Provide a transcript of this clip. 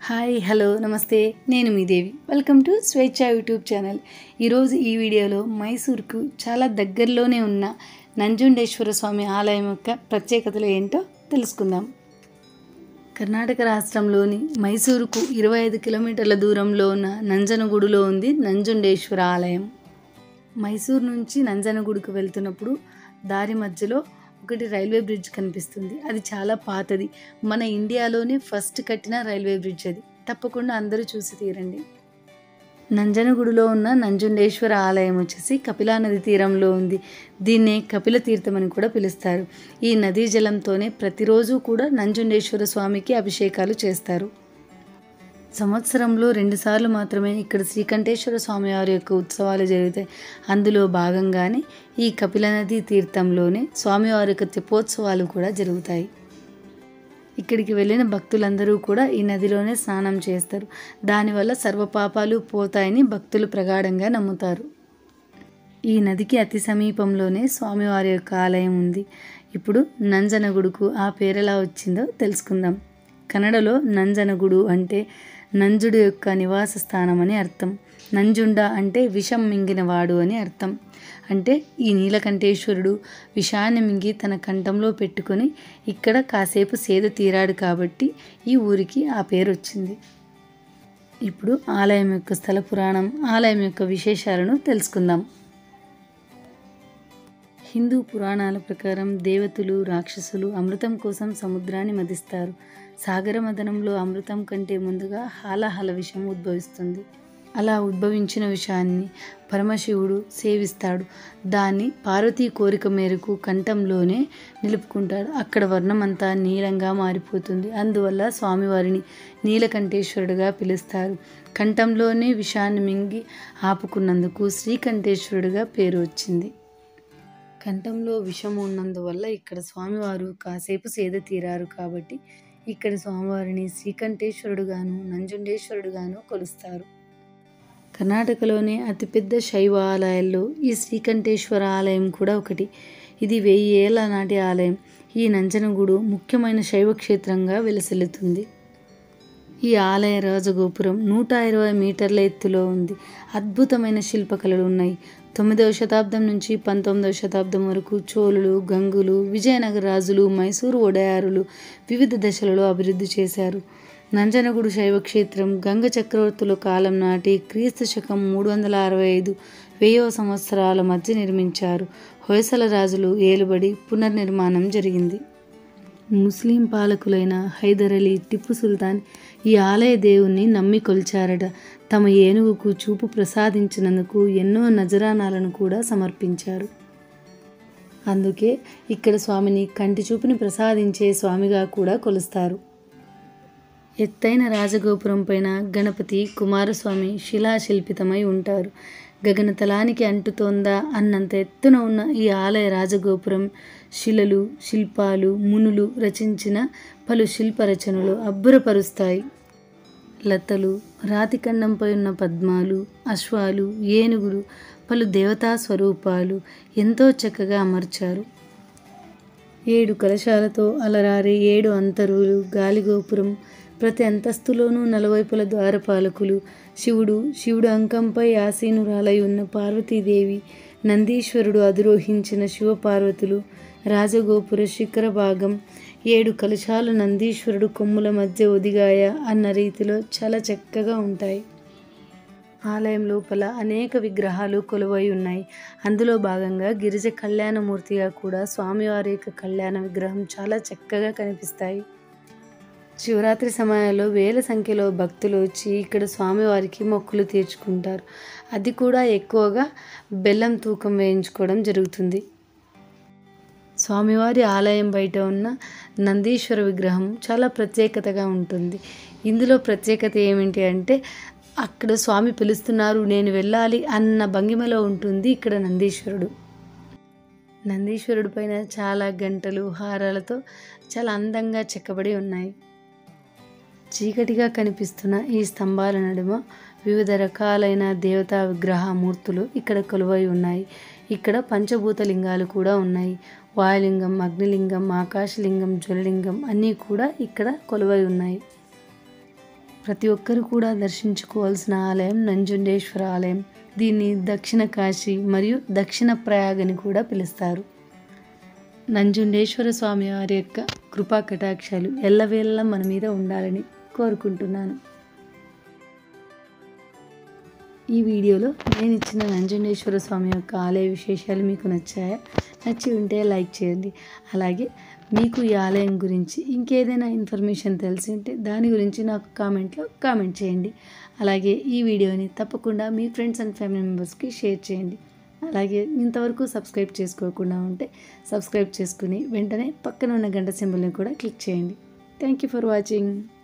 hi hello నమస్తే నేను మీ Devi welcome to Swecha YouTube channel ఈరోజు ఈ వీడియోలో మైసూర్కు చాలా దగ్గరలోనే ఉన్న నంజుండేశ్వర స్వామి ఆలయం యొక్క ప్రత్యేకతలు ఏంటో తెలుసుకుందాం కర్ణాటక రాష్ట్రంలోని మైసూరుకు ఇరవై ఐదు కిలోమీటర్ల దూరంలో ఉన్న నంజనగూడులో ఉంది నంజుండేశ్వర ఆలయం మైసూరు నుంచి నంజనగూడుకు వెళ్తున్నప్పుడు దారి మధ్యలో ఒకటి రైల్వే బ్రిడ్జ్ కనిపిస్తుంది అది చాలా పాతది మన ఇండియాలోనే ఫస్ట్ కట్టిన రైల్వే బ్రిడ్జ్ అది తప్పకుండా అందరూ చూసి తీరండి నంజనగూడులో ఉన్న నంజుండేశ్వర ఆలయం వచ్చేసి కపిలా నది తీరంలో ఉంది దీన్నే కపిల తీర్థం అని కూడా పిలుస్తారు ఈ నదీ జలంతోనే ప్రతిరోజు కూడా నంజుండేశ్వర స్వామికి అభిషేకాలు చేస్తారు సంవత్సరంలో రెండుసార్లు మాత్రమే ఇక్కడ శ్రీకంఠేశ్వర స్వామి వారి యొక్క ఉత్సవాలు జరుగుతాయి అందులో భాగంగానే ఈ కపిల నది తీర్థంలోనే స్వామివారి యొక్క తెప్పోత్సవాలు కూడా జరుగుతాయి ఇక్కడికి వెళ్ళిన భక్తులందరూ కూడా ఈ నదిలోనే స్నానం చేస్తారు దానివల్ల సర్వపాపాలు పోతాయని భక్తులు ప్రగాఢంగా నమ్ముతారు ఈ నదికి అతి సమీపంలోనే స్వామివారి యొక్క ఆలయం ఉంది ఇప్పుడు నంజనగుడుకు ఆ పేరు ఎలా వచ్చిందో తెలుసుకుందాం కన్నడలో నంజనగుడు అంటే నంజుడు యొక్క నివాస స్థానం అని అర్థం నంజుండ అంటే విషం మింగినవాడు అని అర్థం అంటే ఈ నీలకంఠేశ్వరుడు విషాన్ని మింగి తన కంఠంలో పెట్టుకొని ఇక్కడ కాసేపు సేద తీరాడు కాబట్టి ఈ ఊరికి ఆ పేరు వచ్చింది ఇప్పుడు ఆలయం యొక్క స్థల పురాణం ఆలయం యొక్క విశేషాలను తెలుసుకుందాం హిందూ పురాణాల ప్రకారం దేవతలు రాక్షసులు అమృతం కోసం సముద్రాన్ని మదిస్తారు సాగర మదనంలో అమృతం కంటే ముందుగా హాలాహల విషం ఉద్భవిస్తుంది అలా ఉద్భవించిన విషయాన్ని పరమశివుడు సేవిస్తాడు దాన్ని పార్వతీ కోరిక మేరకు కంఠంలోనే నిలుపుకుంటాడు అక్కడ వర్ణమంతా నీలంగా మారిపోతుంది అందువల్ల స్వామివారిని నీలకంఠేశ్వరుడుగా పిలుస్తారు కంఠంలోనే విషాన్ని మింగి ఆపుకున్నందుకు శ్రీకంఠేశ్వరుడుగా పేరు వచ్చింది కంఠంలో విషం ఉన్నందువల్ల ఇక్కడ స్వామివారు కాసేపు సేద తీరారు కాబట్టి ఇక్కడ స్వామివారిని శ్రీకంఠేశ్వరుడుగాను నంజుండేశ్వరుడుగాను కొలుస్తారు కర్ణాటకలోనే అతిపెద్ద శైవ ఆలయాల్లో ఈ శ్రీకంఠేశ్వర ఆలయం కూడా ఒకటి ఇది వెయ్యి ఏళ్ల నాటి ఆలయం ఈ నంజనగూడు ముఖ్యమైన శైవ క్షేత్రంగా వెలసిల్లుతుంది ఈ ఆలయ రాజగోపురం నూట ఇరవై మీటర్ల ఎత్తులో ఉంది అద్భుతమైన శిల్పకళలు ఉన్నాయి తొమ్మిదవ శతాబ్దం నుంచి పంతొమ్మిదవ శతాబ్దం వరకు చోళులు గంగులు విజయనగర రాజులు మైసూరు ఒడయారులు వివిధ దశలలో అభివృద్ధి చేశారు నంజనగూడు శైవ క్షేత్రం గంగ చక్రవర్తుల కాలం నాటి క్రీస్తు శకం మూడు వందల అరవై ఐదు వెయ్యవ సంవత్సరాల మధ్య నిర్మించారు హొయసల రాజులు ఏలుబడి పునర్నిర్మాణం జరిగింది ముస్లిం పాలకులైన హైదర్ అలీ టిప్పు సుల్తాన్ ఈ ఆలయ దేవుణ్ణి నమ్మి కొలిచారట తమ ఏనుగుకు చూపు ప్రసాదించినందుకు ఎన్నో నజరానాలను కూడా సమర్పించారు అందుకే ఇక్కడ స్వామిని కంటి చూపుని ప్రసాదించే స్వామిగా కూడా కొలుస్తారు ఎత్తైన రాజగోపురం పైన గణపతి కుమారస్వామి శిలాశిల్పితమై ఉంటారు గగనతలానికి అంటుతోందా అన్నంత ఎత్తున ఉన్న ఈ ఆలయ రాజగోపురం శిలలు శిల్పాలు మునులు రచించిన పలు శిల్పరచనలు అబ్బురపరుస్తాయి లతలు రాతికండంపై ఉన్న పద్మాలు అశ్వాలు ఏనుగులు పలు దేవతా స్వరూపాలు ఎంతో చక్కగా అమర్చారు ఏడు కలశాలతో అలరారే ఏడు అంతరులు గాలిగోపురం ప్రతి అంతస్తులోనూ నలువైపుల ద్వారపాలకులు శివుడు శివుడు అంకంపై ఆసీనురాలై ఉన్న పార్వతీదేవి నందీశ్వరుడు అధిరోహించిన శివపార్వతులు రాజగోపుర శిఖర భాగం ఏడు కలశాలు నందీశ్వరుడు కొమ్ముల మధ్య ఒదిగాయ అన్న రీతిలో చాలా చక్కగా ఉంటాయి ఆలయం లోపల అనేక విగ్రహాలు కొలువై ఉన్నాయి అందులో భాగంగా గిరిజ కళ్యాణమూర్తిగా కూడా స్వామివారి యొక్క కళ్యాణ విగ్రహం చాలా చక్కగా కనిపిస్తాయి శివరాత్రి సమయాల్లో వేల సంఖ్యలో భక్తులు వచ్చి ఇక్కడ స్వామివారికి మొక్కులు తీర్చుకుంటారు అది కూడా ఎక్కువగా బెల్లం తూకం వేయించుకోవడం జరుగుతుంది స్వామివారి ఆలయం బయట ఉన్న నందీశ్వర విగ్రహం చాలా ప్రత్యేకతగా ఉంటుంది ఇందులో ప్రత్యేకత ఏమిటి అంటే అక్కడ స్వామి పిలుస్తున్నారు నేను వెళ్ళాలి అన్న భంగిమలో ఉంటుంది ఇక్కడ నందీశ్వరుడు నందీశ్వరుడి పైన చాలా గంటలు హారాలతో చాలా అందంగా చెక్కబడి ఉన్నాయి చీకటిగా కనిపిస్తున్న ఈ స్తంభాల నడుమ వివిధ రకాలైన దేవతా విగ్రహమూర్తులు ఇక్కడ కొలువై ఉన్నాయి ఇక్కడ పంచభూత లింగాలు కూడా ఉన్నాయి వాయులింగం అగ్నిలింగం ఆకాశలింగం జ్వలలింగం అన్నీ కూడా ఇక్కడ కొలువై ఉన్నాయి ప్రతి ఒక్కరు కూడా దర్శించుకోవాల్సిన ఆలయం నంజుండేశ్వర ఆలయం దీన్ని దక్షిణ కాశీ మరియు దక్షిణ ప్రయాగని కూడా పిలుస్తారు నంజుండేశ్వర స్వామి వారి యొక్క కృపా కటాక్షాలు ఎల్లవేళలా మన మీద ఉండాలని కోరుకుంటున్నాను ఈ వీడియోలో నేను ఇచ్చిన నంజుండేశ్వర స్వామి యొక్క ఆలయ విశేషాలు మీకు నచ్చాయా నచ్చి ఉంటే లైక్ చేయండి అలాగే మీకు ఈ ఆలయం గురించి ఇంకేదైనా ఇన్ఫర్మేషన్ తెలిసి ఉంటే దాని గురించి నాకు కామెంట్లో కామెంట్ చేయండి అలాగే ఈ వీడియోని తప్పకుండా మీ ఫ్రెండ్స్ అండ్ ఫ్యామిలీ మెంబర్స్కి షేర్ చేయండి అలాగే ఇంతవరకు సబ్స్క్రైబ్ చేసుకోకుండా ఉంటే సబ్స్క్రైబ్ చేసుకుని వెంటనే పక్కన ఉన్న గంట సింబల్ని కూడా క్లిక్ చేయండి థ్యాంక్ యూ ఫర్ వాచింగ్